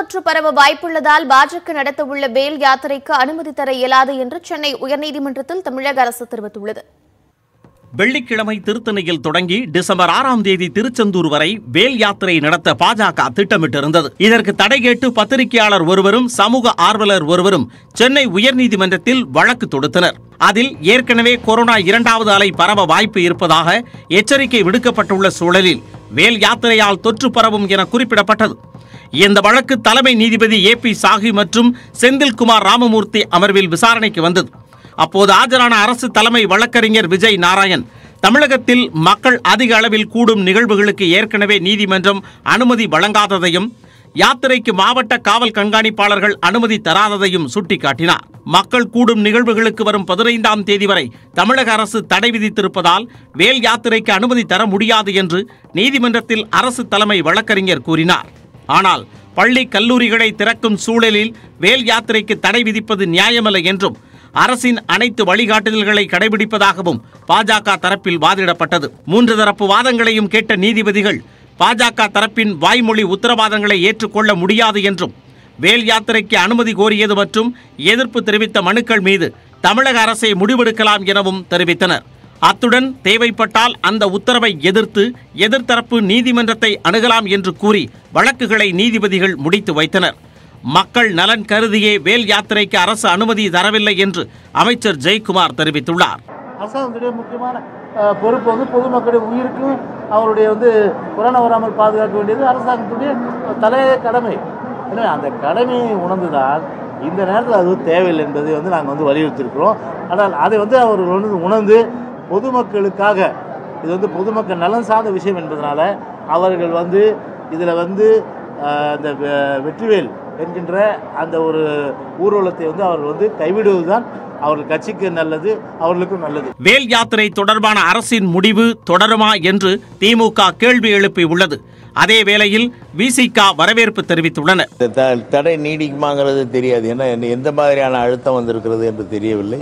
தொற்று பரவ வாய்ப்புள்ளதால் பாஜக நடத்தவுள்ள வேல் யாத்திரைக்கு அனுமதி தர இயலாது என்று சென்னை உயர்நீதிமன்றத்தில் தமிழக அரசு தெரிவித்துள்ளது வெள்ளிக்கிழமை திருத்தணியில் தொடங்கி டிசம்பர் ஆறாம் தேதி திருச்செந்தூர் வரை வேல் யாத்திரை நடத்த பாஜக திட்டமிட்டிருந்தது இதற்கு தடை கேட்டு பத்திரிகையாளர் ஒருவரும் சமூக ஆர்வலர் ஒருவரும் சென்னை உயர்நீதிமன்றத்தில் வழக்கு தொடுத்தனர் அதில் ஏற்கனவே கொரோனா இரண்டாவது அலை பரவ வாய்ப்பு இருப்பதாக எச்சரிக்கை விடுக்கப்பட்டுள்ள சூழலில் வேல் யாத்திரையால் தொற்று பரவும் என குறிப்பிடப்பட்டது இந்த வழக்கு தலைமை நீதிபதி ஏ பி சாஹி மற்றும் செந்தில்குமார் ராமமூர்த்தி அமர்வில் விசாரணைக்கு வந்தது அப்போது ஆஜரான அரசு தலைமை வழக்கறிஞர் விஜய் நாராயண் தமிழகத்தில் மக்கள் அதிக அளவில் கூடும் நிகழ்வுகளுக்கு ஏற்கனவே நீதிமன்றம் அனுமதி வழங்காததையும் யாத்திரைக்கு மாவட்ட காவல் கண்காணிப்பாளர்கள் அனுமதி தராததையும் சுட்டிக்காட்டினார் மக்கள் கூடும் நிகழ்வுகளுக்கு வரும் பதினைந்தாம் தேதி வரை தமிழக அரசு தடை விதித்திருப்பதால் வேல் யாத்திரைக்கு அனுமதி தர முடியாது என்று நீதிமன்றத்தில் அரசு தலைமை வழக்கறிஞர் கூறினார் ஆனால் பள்ளி கல்லூரிகளை திறக்கும் சூழலில் வேல் யாத்திரைக்கு தடை விதிப்பது நியாயமல்ல என்றும் அரசின் அனைத்து வழிகாட்டுதல்களை கடைபிடிப்பதாகவும் பாஜக தரப்பில் வாதிடப்பட்டது மூன்று தரப்பு வாதங்களையும் கேட்ட நீதிபதிகள் பாஜக தரப்பின் வாய்மொழி உத்தரவாதங்களை ஏற்றுக்கொள்ள முடியாது என்றும் வேல் யாத்திரைக்கு அனுமதி கோரியது மற்றும் எதிர்ப்பு தெரிவித்த மனுக்கள் மீது தமிழக அரசை முடிவெடுக்கலாம் எனவும் தெரிவித்தனர் அத்துடன் தேவைப்பட்டால் அந்த உத்தரவை எதிர்த்து எதிர்த்தரப்பு நீதிமன்றத்தை அணுகலாம் என்று கூறி வழக்குகளை நீதிபதிகள் முடித்து வைத்தனர் மக்கள் நலன் கருதியே வேல் யாத்திரைக்கு அரசு அனுமதி தரவில்லை என்று அமைச்சர் ஜெயக்குமார் தெரிவித்துள்ளார் அரசாங்கத்துடைய முக்கியமான அஹ், பொறுப்பு வந்து பொதுமக்களுடைய உயிருக்கும் அவருடைய வந்து கொரோனா வராமல் பாதுகாக்க வேண்டியது அரசாங்கத்துடைய தலைய கடமை எனவே அந்த கடமையை உணர்ந்துதான் இந்த நேரத்தில் அது தேவையில்லை என்பதை வந்து நாங்கள் வந்து வலியுறுத்தியிருக்கிறோம் ஆனால் அதை வந்து அவர்கள் வந்து உணர்ந்து பொதுமக்களுக்காக இது வந்து பொதுமக்கள் நலன் சார்ந்த விஷயம் என்பதனால அவர்கள் வந்து இதில் வந்து அஹ், அந்த வெ- வெற்றிவேல் என்கின்ற அந்த ஒரு ஊர்வலத்தை வந்து அவர்கள் வந்து கைவிடுவதுதான் அவர்கள் கட்சிக்கு நல்லது அவர்களுக்கும் நல்லது வேல் யாத்திரை தொடர்பான அரசின் முடிவு தொடருமா என்று திமுக கேள்வி எழுப்பியுள்ளது அதே வேளையில் விசிக வரவேற்பு தெரிவித்துள்ளனர் இந்த த- தடை நீடிக்குமாங்கிறது தெரியாது ஏன்னா என்ன- எந்த மாதிரியான அழுத்தம் வந்திருக்கிறது என்று தெரியவில்லை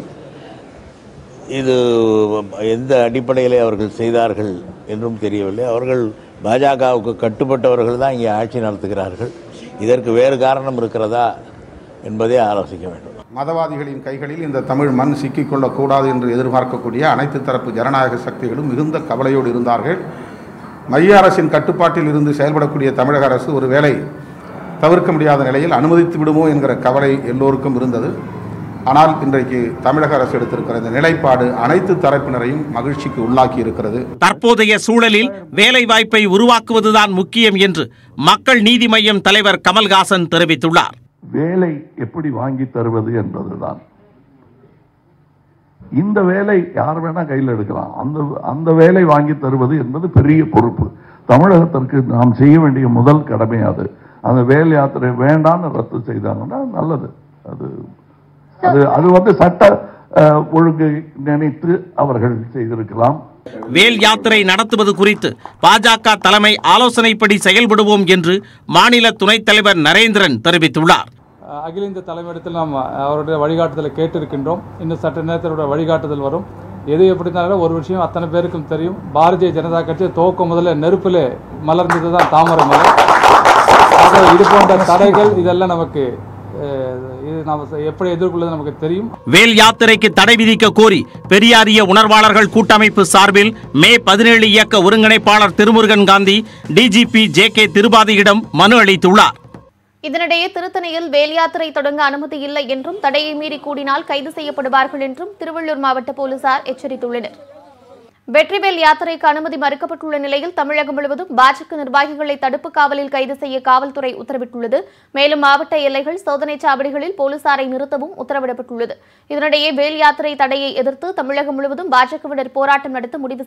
இது எந்த அடிப்படையில் அவர்கள் செய்தார்கள் என்றும் தெரியவில்லை அவர்கள் பாஜகவுக்கு கட்டுப்பட்டவர்கள் தான் இங்கே ஆட்சி நடத்துகிறார்கள் இதற்கு வேறு காரணம் இருக்கிறதா என்பதை ஆலோசிக்க வேண்டும் மதவாதிகளின் கைகளில் இந்த தமிழ் மண் சிக்கிக்கொள்ளக்கூடாது என்று எதிர்பார்க்கக்கூடிய அனைத்து தரப்பு ஜனநாயக சக்திகளும் மிகுந்த கவலையோடு இருந்தார்கள் மைய அரசின் கட்டுப்பாட்டில் இருந்து செயல்படக்கூடிய தமிழக அரசு ஒரு வேளை தவிர்க்க முடியாத நிலையில் அனுமதித்து விடுமோ என்கிற கவலை எல்லோருக்கும் இருந்தது ஆனால் இன்றைக்கு தமிழக அரசு எடுத்திருக்கிற இந்த நிலைப்பாடு அனைத்து தரப்பினரையும் மகிழ்ச்சிக்கு உள்ளாக்கி இருக்கிறது தற்போதைய சூழலில் வேலை வாய்ப்பை உருவாக்குவதுதான் முக்கியம் என்று மக்கள் நீதி மய்யம் தலைவர் கமல்ஹாசன் தெரிவித்துள்ளார் வேலை எப்படி வாங்கி தருவது என்பதுதான் இந்த வேலை யார் வேணா கையில் எடுக்கலாம் அந்த அந்த வேலை வாங்கி தருவது என்பது பெரிய பொறுப்பு தமிழகத்திற்கு நாம் செய்ய வேண்டிய முதல் கடமை அது அந்த வேல் யாத்திரை வேண்டாம்னு ரத்து செய்தாங்கன்னா நல்லது அது அது அது வந்து சட்ட அஹ், ஒழுங்கை நினைத்து அவர்கள் செய்திருக்கலாம் வேல் யாத்திரை நடத்துவது குறித்து பாஜக தலைமை ஆலோசனைப்படி செயல்படுவோம் என்று மாநில துணைத் தலைவர் நரேந்திரன் தெரிவித்துள்ளார் அகில இந்திய தலைமையிடத்தில் நாம் அவருடைய வழிகாட்டுதலை கேட்டிருக்கின்றோம் இன்னும் சற்று நேரத்தினுடைய வழிகாட்டுதல் வரும் எது எப்படி இருந்தாலும் ஒரு விஷயம் அத்தனை பேருக்கும் தெரியும் பாரதிய ஜனதா கட்சி துவக்கம் முதல்ல நெருப்பில் மலர்ந்தது தான் தாமரை மலர் ஆக இது போன்ற தடைகள் இதெல்லாம் நமக்கு அஹ், இது நாம் எப்படி எதிர்கொள்வது நமக்கு தெரியும் வேல் யாத்திரைக்கு தடை விதிக்க கோரி பெரியாரிய உணர்வாளர்கள் கூட்டமைப்பு சார்பில் மே பதினேழு இயக்க ஒருங்கிணைப்பாளர் Thirumurugan Gandhi DGP J K திருபாதியிடம் மனு அளித்துள்ளார் இதனிடையே திருத்தணியில் வேல் யாத்திரை தொடங்க அனுமதி இல்லை என்றும் தடையை மீறி கூடினால் கைது செய்யப்படுவார்கள் என்றும் திருவள்ளூர் மாவட்ட போலீசார் எச்சரித்துள்ளனர் வெற்றிவேல் யாத்திரைக்கு அனுமதி மறுக்கப்பட்டுள்ள நிலையில் தமிழகம் முழுவதும் பாஜக நிர்வாகிகளை தடுப்பு காவலில் கைது செய்ய காவல்துறை உத்தரவிட்டுள்ளது மேலும் மாவட்ட எல்லைகள் சோதனைச் சாவடிகளில் போலீசாரை நிறுத்தவும் உத்தரவிடப்பட்டுள்ளது இதனிடையே வேல் யாத்திரை தடையை எதிர்த்து தமிழகம் முழுவதும் பாஜகவினர் போராட்டம் நடத்த முடிவு